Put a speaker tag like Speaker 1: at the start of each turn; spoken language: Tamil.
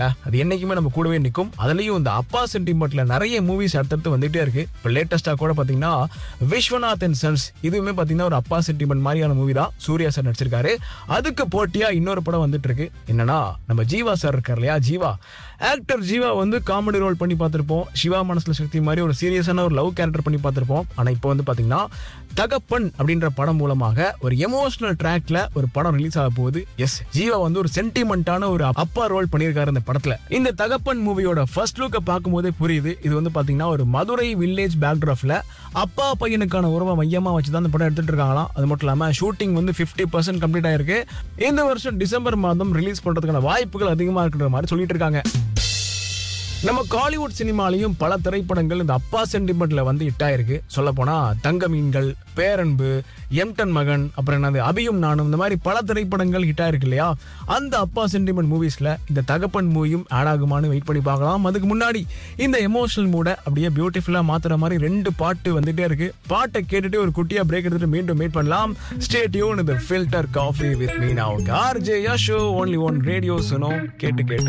Speaker 1: அது என்னைக்குமே நம்ம கூடவே நிற்கும் அதுலயும் இந்த அப்பா சென்டிமெண்ட்ல நிறைய மூவிஸ் அடுத்தடுத்து வந்துட்டே இருக்கு இப்போ லேட்டஸ்டா கூட பாத்தீங்கன்னா விஸ்வநாத் அண்ட் சன்ஸ் இதுவுமே பாத்தீங்கன்னா ஒரு அப்பா சென்டிமெண்ட் மாதிரியான மூவி தான் சூர்யா சார் நடிச்சிருக்காரு அதுக்கு போட்டியா இன்னொரு படம் வந்துட்டு இருக்கு என்னன்னா நம்ம ஜீவா சார் இருக்கார் இல்லையா ஜீவா ஆக்டர் ஜீவா வந்து காமெடி ரோல் பண்ணி பார்த்திருப்போம் சிவா மனசுல சக்தி மாதிரி ஒரு சீரியஸான ஒரு லவ் கேரக்டர் பண்ணி பார்த்திருப்போம் ஆனா இப்போ வந்து பாத்தீங்கன்னா தகப்பன் அப்படின்ற படம் மூலமாக ஒரு எமோஷனல் ட்ராக்ல ஒரு படம் ரிலீஸ் ஆக போகுது எஸ் ஜீவா வந்து ஒரு சென்டிமெண்டான ஒரு அப்பா ரோல் பண்ணியிருக்காரு இந்த படத்துல இந்த தகப்பன் மூவியோட ஃபர்ஸ்ட் லுக்கை பார்க்கும்போதே புரியுது இது வந்து பாத்தீங்கன்னா ஒரு மதுரை வில்லேஜ் பேக்ராஃப்ல அப்பா பையனுக்கான உறவை மையமா வச்சு தான் இந்த படம் எடுத்துட்டு இருக்காங்களாம் அது மட்டும் இல்லாம ஷூட்டிங் வந்து 50% பர்சன்ட் கம்ப்ளீட் ஆயிருக்கு இந்த வருஷம் டிசம்பர் மாதம் ரிலீஸ் பண்றதுக்கான வாய்ப்புகள் அதிகமா இருக்குன்ற மாதிரி சொல்லிட்டு இருக்காங்க நம்ம காலிவுட் சினிமாலையும் பல திரைப்படங்கள் இந்த அப்பா சென்டிமெண்ட்ல வந்து ஹிட் ஆயிருக்கு சொல்ல போனா தங்க மீன்கள் பேரன்பு எம்டன் மகன் அப்புறம் என்னது அபியும் நானும் இந்த மாதிரி பல திரைப்படங்கள் ஹிட் ஆயிருக்கு இல்லையா அந்த அப்பா சென்டிமெண்ட் மூவிஸ்ல இந்த தகப்பன் மூவியும் ஆட் ஆகுமான்னு வெயிட் பண்ணி பார்க்கலாம் அதுக்கு முன்னாடி இந்த எமோஷனல் மூட அப்படியே பியூட்டிஃபுல்லா மாத்துற மாதிரி ரெண்டு பாட்டு வந்துட்டே இருக்கு பாட்டை கேட்டுட்டு ஒரு குட்டியா பிரேக் எடுத்துட்டு மீண்டும் மீட் பண்ணலாம் ஸ்டே டியூன் இந்த ஃபில்டர் காஃபி வித் மீ நான் RJ show only one radio Suno கேட்டு கேட்டு